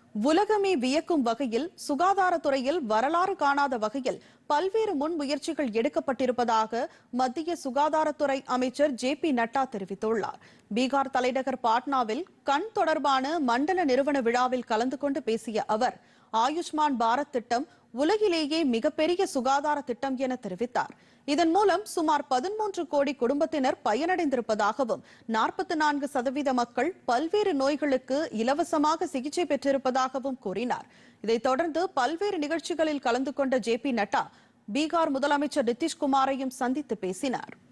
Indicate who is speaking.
Speaker 1: உலகமே வியக்கும் வகையில் சுகாதாரத்துறையில் வரலாறு காணாத வகையில் பல்வேறு முன்முயற்சிகள் எடுக்கப்பட்டிருப்பதாக மத்திய சுகாதாரத்துறை அமைச்சர் ஜே பி நட்டா தெரிவித்துள்ளார் பீகார் தலைநகர் பாட்னாவில் கண் தொடர்பான மண்டல நிறுவன விழாவில் கலந்து கொண்டு பேசிய அவர் ஆயுஷ்மான் பாரத் திட்டம் உலகிலேயே மிகப்பெரிய சுகாதார திட்டம் என தெரிவித்தார் இதன் மூலம் சுமார் பதிமூன்று கோடி குடும்பத்தினர் பயனடைந்திருப்பதாகவும் நாற்பத்தி நான்கு சதவீத மக்கள் பல்வேறு நோய்களுக்கு இலவசமாக சிகிச்சை பெற்றிருப்பதாகவும் கூறினார் இதைத் தொடர்ந்து பல்வேறு நிகழ்ச்சிகளில் கலந்து கொண்ட ஜே பி நட்டா பீகார் முதலமைச்சர் நிதிஷ்குமாரையும் சந்தித்து பேசினார்